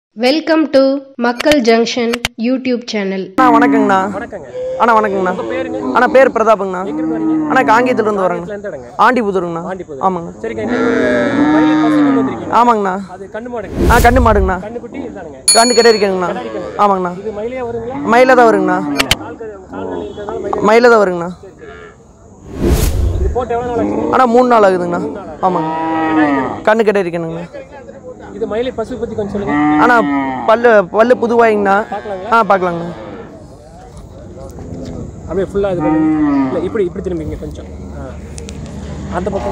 Welcome to மக்கள் junction YouTube channel அண்ணா வணக்கங்கண்ணா வணக்கங்க அண்ணா வணக்கங்கண்ணா உங்க பேருங்க அண்ணா பேர் பிரதாப்புங்கண்ணா எங்கிருந்து வரீங்க அண்ணா காங்கேயத்துலேருந்து வரேங்கண்ணா எந்த இடங்க ஆண்டிபுதூருங்கண்ணா ஆண்டிபுதூர். ஆமாங்க சரிங்க இன்னைக்கு ஒரு மயில் பசு கொண்டு வந்திருக்கீங்க ஆமாங்கண்ணா அது கண்ணு மாடுங்க ஆ கண்டு மாடுங்கண்ணா கண்ணுக்குட்டி இதுதானுங்க கண்டு கிட்ட இருக்கேங்கண்ணா ஆமாங்கண்ணா இது மயிலே வருங்களா மயில தான் வருங்கண்ணா கால் க- கால் வலி இருக்கிறதால மயில் மயில தான் வருங்கண்ணா இது போட்டு எவ்வளோ நாள் ஆச்சுங்க அண்ணா மூணு நாள் ஆகுதுங்கண்ணா ஆமாங்க கண்ணு கிட்ட இருக்கேனுங்கண்ணா இது மயிலை பசு பற்றி கொஞ்சம் சொல்லுங்க அண்ணா பல்லு பல்லு புதுவாயிங்கண்ணா பார்க்கலாங்களா ஆ பார்க்கலாங்கண்ணா அப்படியே ஃபுல்லாக இது பண்ணுங்க இல்லை இப்படி இப்படி திரும்பிங்க கொஞ்சம் ஆ அந்த பக்கம்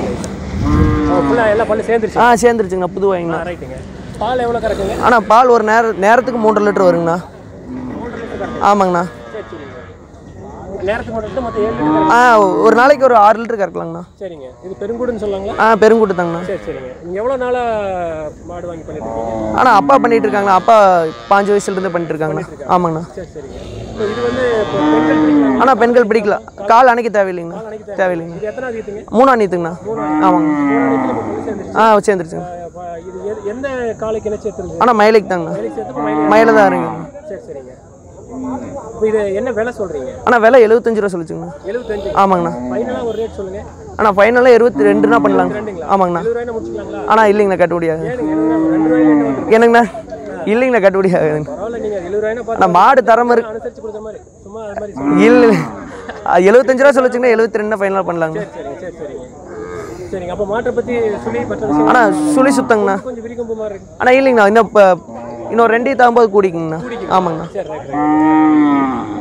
ஃபுல்லாக எல்லாம் பல்லு சேர்ந்துருச்சு ஆ சேர்ந்துருச்சுங்கண்ணா புதுவாயிங்கண்ணா ரைட்டுங்க பால் எவ்வளோ கறக்குங்க அண்ணா பால் ஒரு நேர நேரத்துக்கு மூன்றரை லிட்டர் வருங்கண்ணா ஆமாங்கண்ணா சரி சரிங்க நேரத்துக்கு மட்டும் மற்ற ஏழு லிட்டர் ஆ ஒரு நாளைக்கு ஒரு ஆறு லிட்டர் கறக்கலாங்கண்ணா சரிங்க இது பெருங்குடுன்னு சொல்லுவாங்களா ஆ பெருங்கூட்டு தாங்கண்ணா சரி சரிங்க நீங்கள் எவ்வளோ நாளாக மாடு வாங்கி பண்ணிட்டு இருக்கீங்க ஆனால் அப்பா பண்ணிட்டு இருக்காங்கண்ணா அப்பா பாஞ்சு வயசுலேருந்து பண்ணிட்டு இருக்காங்கண்ணா ஆமாங்கண்ணா சரி சரிங்க இப்போ இது வந்து இப்போ பெண்கள் பிடிக்கலாம் ஆனால் பெண்கள் பிடிக்கலாம் கால் அணைக்க தேவையில்லைங்கண்ணா தேவையில்லைங்க இது எத்தனை அதிகத்துங்க மூணாம் நீத்துங்கண்ணா ஆமாங்க மூணு அடிக்கில் இப்போ புல்லு சேர்ந்துருச்சு ஆ சேர்ந்துருச்சுங்க அப்ப இது எது- எந்த காலைக்கு என்ன சேர்த்துருங்க ஆனால் மயிலைக்கு தாங்கண்ணா வேலைக்கு சேர்த்து மயில் மயில தான் இருங்க சரி சரிங்க இப்போ இது என்ன விலை சொல்கிறீங்க ஆனால் விலை எழுபத்தஞ்சு ரூபா சொல்லிச்சுங்கண்ணா எழுபத்தஞ்சு ஆமாங்கண்ணா ஃபைனலாக ஒரு ரேட் சொல்லுங்கள் ஆனால் ஃபைனலாக இருபத்தி ரெண்டுனா பண்ணலாங்க ரெண்டுங்களா ஆமாங்கண்ணா எழுபது ரூபாய் முடிச்சுக்கலாங்களா ஆனால் இல்லைங்கண்ணா கட்டுப்படியாகுது ஏனுங்க எழுபது ரூபாய் ரெண்டு ரூபாயில என்ன வந்துருக்கு என்னங்கண்ணா இல்லைங்கண்ணா கட்டுப்படியாகுதுங்க பரவாயில்ல நீங்கள் எழுபது ரூபாய்னா பார்த்து ஆனால் மாடு தரம் இருக்கு அனுசரிச்சு கொடுக்குற மாதிரி சும்மா அது மாதிரி சொல்லுங்க இல்லை எழுபத்தஞ்சு ரூபா சொல்லிச்சுங்கன்னா எழுபத்தி ரெண்டு ஃபைனலாக பண்ணலாங்க சரிங்க சரி சரிங்க சரிங்க அப்போ மாட்டை பற்றி சொல்லி மற்ற விஷயம் ஆனால் சுழி சுத்தங்கண்ணா கொஞ்சம் விரிகொம்பு மாதிரி இருக்கு ஆனால் இல்லைங்கண்ணா இன்னும் இப்போ இன்னும் ரெண்டையும் தகும்போது கூடிக்குங்கண்ணா ஆமாங்கண்ணா சரி ரைட் ரைட்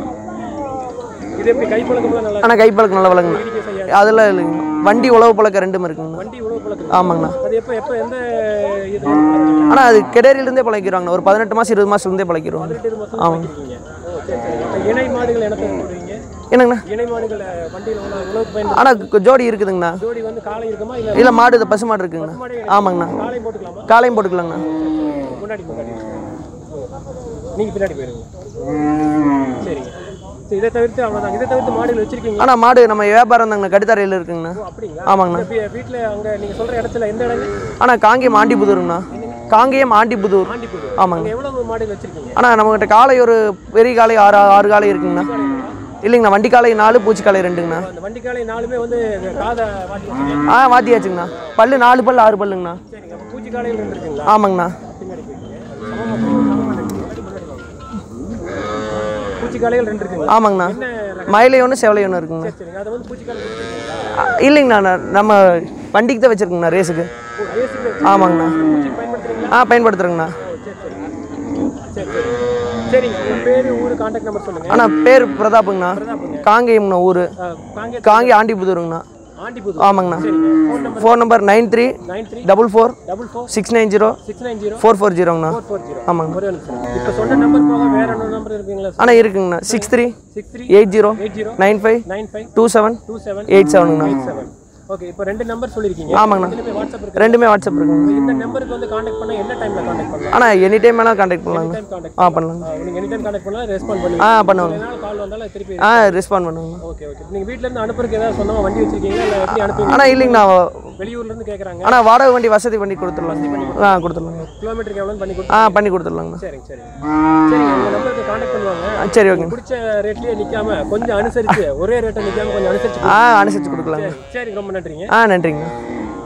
இது எப்படி கை பழக்கம்லாம் நல்லா ஆனால் கைப்பழக்கம் நல்ல வளங்கண்ணா அதெல்லாம் இல்லைங்க வண்டி உழவு பழக்கம் ரெண்டும் இருக்குங்கண்ணா வண்டி உழவு பழக்கம் ஆமாங்கண்ணா அது எப்போ எப்போ எந்த இது ஆனால் அது கெடேரியிலேருந்தே பழக்கிறாங்கண்ணா ஒரு பதினெட்டு மாதம் இருபது மாதத்துலேருந்தே பழக்கிறோம் பதினெட்டு மாதம் ஆமாங்க இருக்கீங்க ஓ சரி சரி அப்போ இணை மாடுகள் என்ன போடுவீங்க என்னங்கண்ணா இணை மாடுகள் வண்டியில் உள்ள உழவுக்கு பயன் ஆனால் ஜோடி இருக்குதுங்கண்ணா ஜோடி வந்து காலை இருக்குமா இல்லை இல்லை மாடு இது பசு மாடு இருக்குங்கண்ணா ஆமாங்கண்ணா காலை போட்டுக்கலாமா காலையும் போட்டுக்கலாங்கண்ணா முன்னாடி முன்னாடி நீங்கள் பின்னாடி போயிடுங்க சரிங்க சரி இதை தவிர்த்து அவ்வளோதான் இதை தவிர்த்து மாடுகள் வச்சிருக்கீங்களா ஆனால் மாடு நம்ம வியாபாரம் தாங்கண்ணா கடித்தாரையில் இருக்குங்கண்ணா ஓ அப்படிங்களா ஆமாங்கண்ணா வீட்டில் அங்கே நீங்கள் சொல்கிற இடத்துல எந்த இடங்க ஆனால் காங்கேயம் ஆண்டிபுதூருங்கண்ணா காங்கேயம் ஆண்டிபுதூர் ஆண்டிப்பூர் ஆமாங்க அங்கே எவ்வளோ மாடுகள் வச்சிருக்கீங்க ஆனால் நம்மகிட்ட காலை ஒரு பெரிய காலை ஆறு ஆறு காலை இருக்குங்கண்ணா இல்லைங்கண்ணா வண்டி காலை நாலு பூச்சி காலை ரெண்டுங்கண்ணா அந்த வண்டி காலை நாலுமே வந்து காதை வாட்டி வச்சிருக்கீங்க ஆ வாத்தியாச்சுங்கண்ணா பல்லு நாலு பல்லு ஆறு பல்லுங்கண்ணா சரிங்க அப்போ பூச்சி காலையில் இருந்துருக்குங்களா ஆமாங்கண்ணா பின்னாடி போயிட்டீங்க பூச்சி காலைகள் ரெண்டு இருக்குங்களா ஆமாங்கண்ணா என்ன ரகம்? மயிலை ஒன்று செவலை ஒன்று இருக்குங்கண்ணா சரிங்க அதை வந்து பூச்சி காலை வச்சிருக்கீங்களா ஆ, இல்லைங்கண்ணா நான் நம்ம வண்டிக்கு தான் வச்சுருக்குங்கண்ணா ரேஸுக்கு ஓ ரேஸுக்கு ஆமாங்கண்ணா பூச்சி பயன்படுத்துறீங்களா ஆ பயன்படுத்துகிறேங்கண்ணா ஓ சரி சரி சரி சரி சரிங்க உங்கள் பேர் ஊர் கான்டாக்ட் நம்பர் சொல்லுங்கள் அண்ணா பேர் பிரதாப்புங்கண்ணா காங்கேயம்ண்ணா ஊர் காங்கே காங்கே ஆண்டிபுதூருங்கண்ணா ஆண்டிபுதூர் ஆமாங்கண்ணா சரிங்க phone number phone number nine three nine three double four double four six nine zero six nine zero four four ஜீரோங்கண்ணா ஃபோர் ஃபோர் ஜீரோ ஆமாங்க ஒரே நிமிஷம் இப்போ சொன்ன நம்பர் போக வேற என்ன நம்பர் இருக்குங்களா அண்ணா இருக்குங்கண்ணா six three six three eight zero eight zero nine five nine five two seven two seven eight செவனுங்கண்ணா செவன் ஓகே இப்போ ரெண்டு நம்பர் சொல்லியிருக்கீங்க ஆமாங்கண்ணா இதுல போய் வாட்ஸ்அப் இருக்கு ரெண்டுமே வாட்ஸ்அப் இருக்குங்க இந்த நம்பருக்கு வந்து காண்டாக்ட் பண்ணா என்ன டைம்ல காண்டாக்ட் பண்ணலாம் அண்ணா எனி டைம் வேணால் கான்டாக்ட் பண்ணலாங்க டைம் காண்டாக்ட் ஆ பண்ணலாங்க நீங்க எனி டைம் காண்டாக்ட் பண்ணலாம் ரெஸ்பாண்ட் பண்ணி ஆ பண்ணுவாங்க எதனால கால் வந்தாலும் திருப்பி ஆ ரெஸ்பாண்ட் பண்ணுவாங்கண்ணா ஓகே ஓகே நீங்க வீட்ல இருந்து அனுப்புறதுக்கு ஏதாவது சொந்தமா வண்டி வச்சிருக்கீங்களா இல்ல எப்படி அனுப்புவீங்க அண்ணா இல்லைங்கண்ணா வெளியூர்ல இருந்து கேக்குறாங்க அண்ணா வாடகை வண்டி வசதி பண்ணி கொடுத்துடலாங்க ஆ கொடுத்துடலாங்க கிலோமீட்டருக்கு எவ்வளோன்னு பண்ணி கொடுத்து ஆ பண்ணி கொடுத்துடலாங்கண்ணா சரிங்க சரிங்க சரிங்க உங்க நம்பருக்கு காண்டாக்ட் பண்ணுவாங்க ஆ சரி ஓகேங்க பிடிச்ச ரேட்லயே நிக்காம கொஞ்சம் அனுசரிச்சு ஒரே ரேட்டை நிக்காம கொஞ்சம் அனுசரிச்சு ஆ அனுசரித்து கொடுக்கலாங்க சரி ரொம்ப நன்றிங்க ஆ நன்றிங்கண்ணா